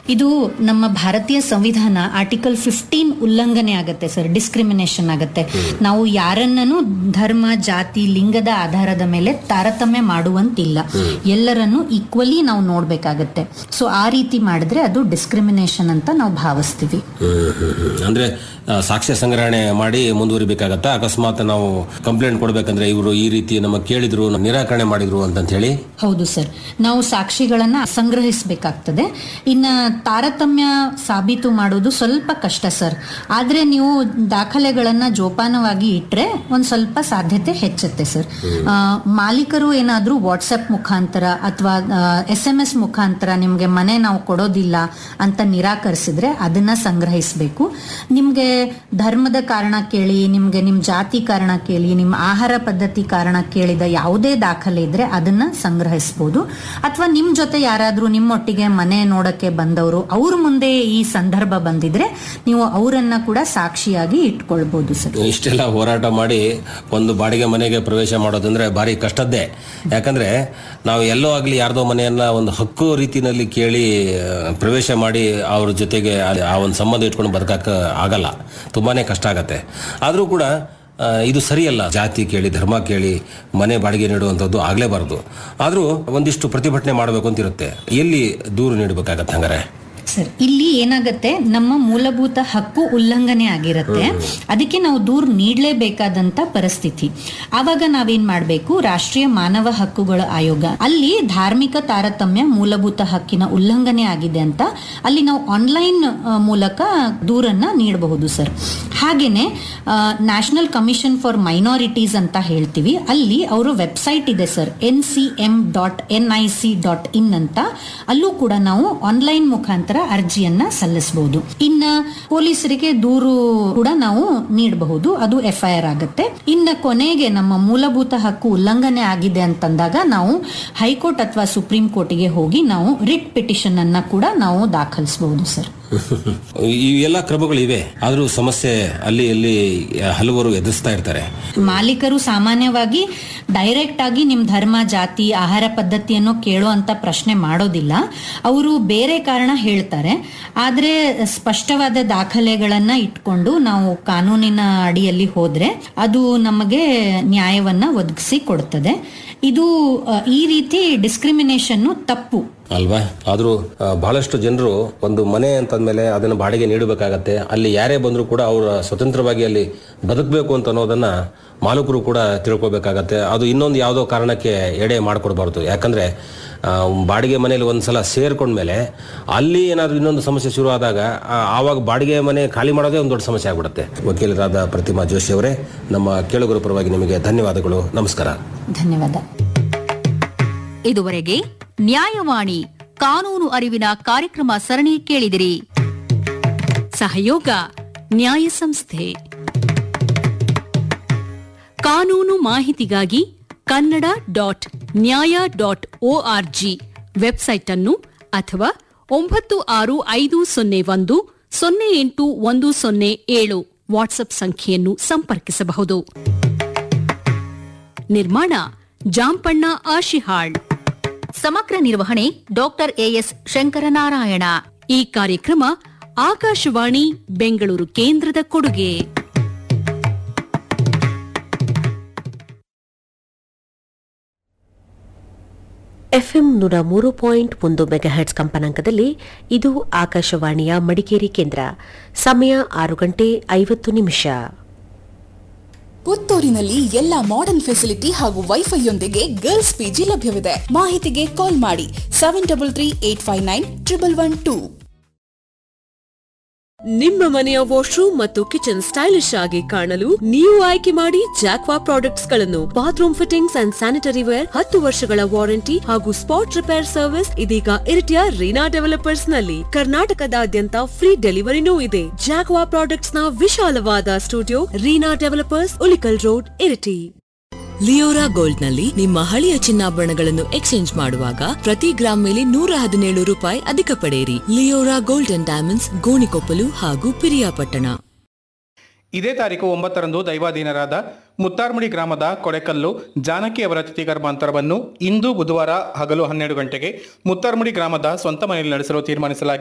ಇದು ನಮ್ಮ ಭಾರತೀಯ ಸಂವಿಧಾನ ಆರ್ಟಿಕಲ್ ಫಿಫ್ಟೀನ್ ಉಲ್ಲಂಘನೆ ಆಗತ್ತೆ ಸರ್ ಡಿಸ್ಕ್ರಿಮಿನೇಷನ್ ಆಗತ್ತೆ ನಾವು ಯಾರನ್ನೂ ಧರ್ಮ ಜಾತಿ ಲಿಂಗದ ಆಧಾರದ ಮೇಲೆ ತಾರತಮ್ಯ ಮಾಡುವಂತಿಲ್ಲ ಎಲ್ಲರನ್ನು ಈಕ್ವಲಿ ನಾವು ನೋಡ್ಬೇಕಾಗತ್ತೆ ಸೊ ಆ ರೀತಿ ಮಾಡಿದ್ರೆ ಅದು ಡಿಸ್ಕ್ರಿಮಿನೇಷನ್ ಅಂತ ನಾವು ಭಾವಿಸ್ತೀವಿ ಹ್ಮ್, ಹ್ಮ್, ಹ್ಮ್. ಅಂದ್ರೆ ಆ, ಸಾಕ್ಷ್ಯ ಸಂಗ್ರಹಣೆ ಮಾಡಿ ಮುಂದುವರಿಬೇಕಾಗತ್ತಾ ಅಕಸ್ಮಾತ್ ನಾವು ಕಂಪ್ಲೇಂಟ್ ಕೊಡ್ಬೇಕಂದ್ರೆ ಇವರು ಈ ರೀತಿ ನಮ್ಮ ಕೇಳಿದ್ರು ನಿರಾಕರಣೆ ಮಾಡಿದ್ರು ಅಂತ ಹೇಳಿ ಹೌದು ಸರ್ ನಾವು ಸಾಕ್ಷಿಗಳನ್ನ ಸಂಗ್ರಹಿಸಬೇಕಾಗ್ತದೆ ಇನ್ನ ತಾರತಮ್ಯ ಸಾಬೀತು ಮಾಡೋದು ಸ್ವಲ್ಪ ಕಷ್ಟ ಸರ್ ಆದ್ರೆ ನೀವು ದಾಖಲೆಗಳನ್ನ ಜೋಪಾನವಾಗಿ ಇಟ್ರೆ ಒಂದ್ ಸ್ವಲ್ಪ ಸಾಧ್ಯತೆ ಹೆಚ್ಚುತ್ತೆ ಸರ್ ಆ, ಮಾಲೀಕರು ಏನಾದ್ರೂ ವಾಟ್ಸಪ್ ಮುಖಾಂತರ ಅಥವಾ ಎಸ್ ಎಂ ಎಸ್ ಮುಖಾಂತರ ನಿಮ್ಗೆ ಮನೆ ನಾವು ಕೊಡೋದಿಲ್ಲ ಅಂತ ನಿರಾಕರಿಸಿದ್ರೆ ಅದನ್ನ ಸಂಗ್ರಹಿಸಬೇಕು ನಿಮ್ಗೆ ಧರ್ಮದ ಕಾರಣ ಕೇಳಿ ನಿಮ್ಗೆ ನಿಮ್ ಜಾತಿ ಕಾರಣ ಕೇಳಿ ನಿಮ್ಮ ಆಹಾರ ಪದ್ಧತಿ ಕಾರಣ ಕೇಳಿದ ಯಾವುದೇ ದಾಖಲೆ ಇದ್ರೆ ಅದನ್ನ ಸಂಗ್ರಹಿಸಬಹುದು ಅಥವಾ ನಿಮ್ ಜೊತೆ ಯಾರಾದ್ರೂ ನಿಮ್ಮೊಟ್ಟಿಗೆ ಮನೆ ನೋಡಕ್ಕೆ ಬಂದವರು ಅವ್ರ ಮುಂದೆ ಈ ಸಂದರ್ಭ ಬಂದಿದ್ರೆ ನೀವು ಅವರನ್ನ ಕೂಡ ಸಾಕ್ಷಿಯಾಗಿ ಇಟ್ಕೊಳ್ಬಹುದು ಸರ್ ಇಷ್ಟೆಲ್ಲ ಹೋರಾಟ ಮಾಡಿ ಒಂದು ಬಾಡಿಗೆ ಮನೆಗೆ ಪ್ರವೇಶ ಮಾಡೋದಂದ್ರೆ ಭಾರಿ ಕಷ್ಟದ್ದೇ ಯಾಕಂದ್ರೆ ನಾವು ಎಲ್ಲೋ ಆಗ್ಲಿ ಯಾರ್ದೋ ಮನೆಯನ್ನ ಒಂದು ಹಕ್ಕು ರೀತಿನಲ್ಲಿ ಕೇಳಿ ಆ, ಪ್ರವೇಶ ಮಾಡಿ ಅವ್ರ ಜೊತೆಗೆ ಆ- ಆ ಒಂದು ಸಂಬಂಧ ಇಟ್ಕೊಂಡು ಬದುಕಕ್ಕ ಆಗಲ್ಲ ತುಂಬಾನೇ ಕಷ್ಟ ಆಗತ್ತೆ ಆದ್ರೂ ಕೂಡ ಆ, ಇದು ಸರಿಯಲ್ಲ ಜಾತಿ ಕೇಳಿ ಧರ್ಮ ಕೇಳಿ ಮನೆ ಬಾಡಿಗೆ ನೀಡುವಂಥದ್ದು ಆಗಲೇಬಾರದು ಆದ್ರೂ ಒಂದಿಷ್ಟು ಪ್ರತಿಭಟನೆ ಮಾಡಬೇಕು ಅಂತ ಇರುತ್ತೆ ಎಲ್ಲಿ ದೂರು ನೀಡಬೇಕಾಗತ್ತೆ ಹಂಗಾರೆ ಸರ್ ಇಲ್ಲಿ ಏನಾಗತ್ತೆ ನಮ್ಮ ಮೂಲಭೂತ ಹಕ್ಕು ಉಲ್ಲಂಘನೆ ಆಗಿರತ್ತೆ ಅದಕ್ಕೆ ನಾವು ದೂರು ನೀಡಲೇಬೇಕಾದಂತ ಪರಿಸ್ಥಿತಿ ಆವಾಗ ನಾವೇನ್ ಮಾಡಬೇಕು ರಾಷ್ಟ್ರೀಯ ಮಾನವ ಹಕ್ಕುಗಳ ಆಯೋಗ ಅಲ್ಲಿ ಧಾರ್ಮಿಕ ತಾರತಮ್ಯ ಮೂಲಭೂತ ಹಕ್ಕಿನ ಉಲ್ಲಂಘನೆ ಆಗಿದೆ ಅಂತ ಅಲ್ಲಿ ನಾವು ಆನ್ಲೈನ್ ಮೂಲಕ ದೂರನ್ನ ನೀಡಬಹುದು ಸರ್ ಹಾಗೇನೆ ನ್ಯಾಷನಲ್ ಕಮಿಷನ್ ಫಾರ್ ಮೈನಾರಿಟೀಸ್ ಅಂತ ಹೇಳ್ತೀವಿ ಅಲ್ಲಿ ಅವರು ವೆಬ್ಸೈಟ್ ಇದೆ sir N C M dot N I C dot in ಅಂತ ಅಲ್ಲೂ ಕೂಡ ನಾವು ಆನ್ಲೈನ್ ಮುಖಾಂತರ ಅರ್ಜಿಯನ್ನ ಸಲ್ಲಿಸಬಹುದು ಇನ್ನ ಪೊಲೀಸರಿಗೆ ದೂರು ಕೂಡ ನಾವು ನೀಡಬಹುದು ಅದು ಎಫ್ಐಆರ್ ಆಗುತ್ತೆ ಇನ್ನ ಕೊನೆಗೆ ನಮ್ಮ ಮೂಲಭೂತ ಹಕ್ಕು ಉಲ್ಲಂಘನೆ ಆಗಿದೆ ಅಂತಂದಾಗ ನಾವು ಹೈಕೋರ್ಟ್ ಅಥವಾ ಸುಪ್ರೀಂ ಕೋರ್ಟ್ಗೆ ಹೋಗಿ ನಾವು ರಿಟ್ ಪಿಟಿಷನ್ ಅನ್ನ ಕೂಡ ನಾವು ದಾಖಲಿಸಬಹುದು ಸರ್ ಈ ಎಲ್ಲ ಕ್ರಮಗಳಿವೆ ಆದ್ರೂ ಸಮಸ್ಯೆ ಅಲ್ಲಿ ಇಲ್ಲಿ ಹಲವರು ಎದುರಿಸ್ತಾ ಇರ್ತಾರೆ ಮಾಲೀಕರು ಸಾಮಾನ್ಯವಾಗಿ ಡೈರೆಕ್ಟ್ ಆಗಿ ನಿಮ್ ಧರ್ಮ ಜಾತಿ ಆಹಾರ ಪದ್ಧತಿಯನ್ನು ಕೇಳುವಂತ ಪ್ರಶ್ನೆ ಮಾಡೋದಿಲ್ಲ ಅವರು ಬೇರೆ ಕಾರಣ ಹೇಳ್ತಾರೆ ಆದ್ರೆ ಸ್ಪಷ್ಟವಾದ ದಾಖಲೆಗಳನ್ನ ಇಟ್ಕೊಂಡು ನಾವು ಕಾನೂನಿನ ಅಡಿಯಲ್ಲಿ ಹೋದ್ರೆ ಅದು ನಮಗೆ ನ್ಯಾಯವನ್ನ ಒದಗಿಸಿ ಕೊಡ್ತದೆ ಇದು ಅ, ಈ ರೀತಿ ಡಿಸ್ಕ್ರಿಮಿನೇಷನ್ ತಪ್ಪು ಅಲ್ವಾ ಆದ್ರೂ ಆ, ಬಹಳಷ್ಟು ಜನರು ಒಂದು ಮನೆ ಅಂತಂದ್ಮೇಲೆ ಅದನ್ನ ಬಾಡಿಗೆ ನೀಡಬೇಕಾಗತ್ತೆ ಅಲ್ಲಿ ಯಾರೇ ಬಂದರೂ ಕೂಡ ಅವರ ಸ್ವತಂತ್ರವಾಗಿ ಅಲ್ಲಿ ಬದುಕಬೇಕು ಅಂತ ಅನ್ನೋದನ್ನ ಮಾಲೀಕರು ಕೂಡ ತಿಳ್ಕೊಬೇಕಾಗತ್ತೆ ಅದು ಇನ್ನೊಂದು ಯಾವುದೋ ಕಾರಣಕ್ಕೆ ಎಡೆ ಮಾಡ್ಕೊಡ್ಬಾರ್ದು ಯಾಕಂದ್ರೆ ಆ, ಬಾಡಿಗೆ ಮನೆಯಲ್ಲಿ ಒಂದ್ಸಲ ಸೇರ್ಕೊಂಡ್ಮೇಲೆ ಅಲ್ಲಿ ಏನಾದ್ರೂ ಇನ್ನೊಂದು ಸಮಸ್ಯೆ ಶುರು ಆದಾಗ ಆ, ಆವಾಗ ಬಾಡಿಗೆ ಮನೆ ಖಾಲಿ ಮಾಡೋದೇ ಒಂದು ದೊಡ್ಡ ಸಮಸ್ಯೆ ಆಗ್ಬಿಡುತ್ತೆ ವಕೀಲರಾದ ಪ್ರತಿಮಾ ಜೋಶಿ ಅವರೇ ನಮ್ಮ ಕೇಳುಗರ ಪರವಾಗಿ ನಿಮಗೆ ಧನ್ಯವಾದಗಳು ನಮಸ್ಕಾರ ಧನ್ಯವಾದ ಇದುವರೆಗೆ ನ್ಯಾಯವಾಣಿ ಕಾನೂನು ಅರಿವಿನ ಕಾರ್ಯಕ್ರಮ ಸರಣಿ ಕೇಳಿದಿರಿ ಸಹಯೋಗ ನ್ಯಾಯ ಸಂಸ್ಥೆ ಕಾನೂನು ಮಾಹಿತಿಗಾಗಿ Kannada dot Nyaya dot O R G website ಅನ್ನು ಅಥವಾ ಒಂಬತ್ತು ಆರು ಐದು ಸೊನ್ನೆ ಒಂದು ಸೊನ್ನೆ ಎಂಟು ಒಂದು ಸೊನ್ನೆ ಏಳು ವಾಟ್ಸ್ಆಪ್ ಸಂಖ್ಯೆಯನ್ನು ಸಂಪರ್ಕಿಸಬಹುದು ನಿರ್ಮಾಣ ಜಾಂಪಣ್ಣ ಆಶಿಹಾಳ್ ಸಮಗ್ರ ನಿರ್ವಹಣೆ ಡಾಕ್ಟರ್ ಎಎಸ್ ಶಂಕರನಾರಾಯಣ ಈ ಕಾರ್ಯಕ್ರಮ ಆಕಾಶವಾಣಿ ಬೆಂಗಳೂರು ಕೇಂದ್ರದ ಕೊಡುಗೆ ಎಫ್ಎಂ ನೂರ ಮೂರು ಪಾಯಿಂಟ್ ಒಂದು ಮೆಗಾಹೆಟ್ಸ್ ಕಂಪನಾಂಕದಲ್ಲಿ ಇದು ಆಕಾಶವಾಣಿಯ ಮಡಿಕೇರಿ ಕೇಂದ್ರ ಸಮಯ ಆರು ಗಂಟೆ ಐವತ್ತು ನಿಮಿಷ ಪುತ್ತೂರಿನಲ್ಲಿ ಎಲ್ಲ ಮಾಡರ್ನ್ ಫೆಸಿಲಿಟಿ ಹಾಗೂ ವೈಫೈಯೊಂದಿಗೆ ಗರ್ಲ್ಸ್ ಪಿಜಿ ಲಭ್ಯವಿದೆ ಮಾಹಿತಿಗೆ ಕಾಲ್ ಮಾಡಿ seven double three eight five nine triple one two ನಿಮ್ಮ ಮನೆಯ ವಾಶ್ರೂಮ್ ಮತ್ತು ಕಿಚನ್ ಸ್ಟೈಲಿಶ್ ಆಗಿ ಕಾಣಲು ನೀವು ಆಯ್ಕೆ ಮಾಡಿ ಜಾಕ್ವಾ ಪ್ರಾಡಕ್ಟ್ಸ್ ಗಳನ್ನು bathroom fittings and sanitary ware ಹತ್ತು ವರ್ಷಗಳ ವಾರಂಟಿ ಹಾಗೂ ಸ್ಪಾಟ್ ರಿಪೇರ್ ಸರ್ವಿಸ್ ಇದೀಗ ಇರಿಟಿಯ ರೀನಾ ಡೆವಲಪರ್ಸ್ ನಲ್ಲಿ ಕರ್ನಾಟಕದಾದ್ಯಂತ ಫ್ರೀ ಡೆಲಿವರಿನೂ ಇದೆ ಜಾಕ್ವಾ ಪ್ರಾಡಕ್ಟ್ಸ್ ನ ವಿಶಾಲವಾದ studio Reena developers Ulikkal road Iritty Leora gold ನಲ್ಲಿ ನಿಮ್ಮ ಹಳೆಯ ಚಿನ್ನಾಭರಣಗಳನ್ನು ಎಕ್ಸ್ಚೇಂಜ್ ಮಾಡುವಾಗ ಪ್ರತಿ ಗ್ರಾಮ್ ಮೇಲೆ ನೂರ ಹದಿನೇಳು ರೂಪಾಯಿ ಅಧಿಕ ಪಡೆಯಿರಿ Leora gold and diamonds Gonikoppal ಹಾಗೂ ಪಿರಿಯಾಪಟ್ಟಣ ಇದೇ ತಾರೀಕು ಒಂಬತ್ತರಂದು ದೈವಾಧೀನರಾದ ಮುತ್ತಾರ್ಮುಡಿ ಗ್ರಾಮದ ಕೊಡೆಕಲ್ಲು ಜಾನಕಿ ಅವರ ತಿಥಿ ಕರ್ಮಾಂತರವನ್ನು ಇಂದು ಬುಧವಾರ ಹಗಲು ಹನ್ನೆರಡು ಗಂಟೆಗೆ ಮುತ್ತಾರ್ಮುಡಿ ಗ್ರಾಮದ ಸ್ವಂತ ಮನೆಯಲ್ಲಿ ನಡೆಸಲು ತೀರ್ಮಾನಿಸಲಾಗಿದೆ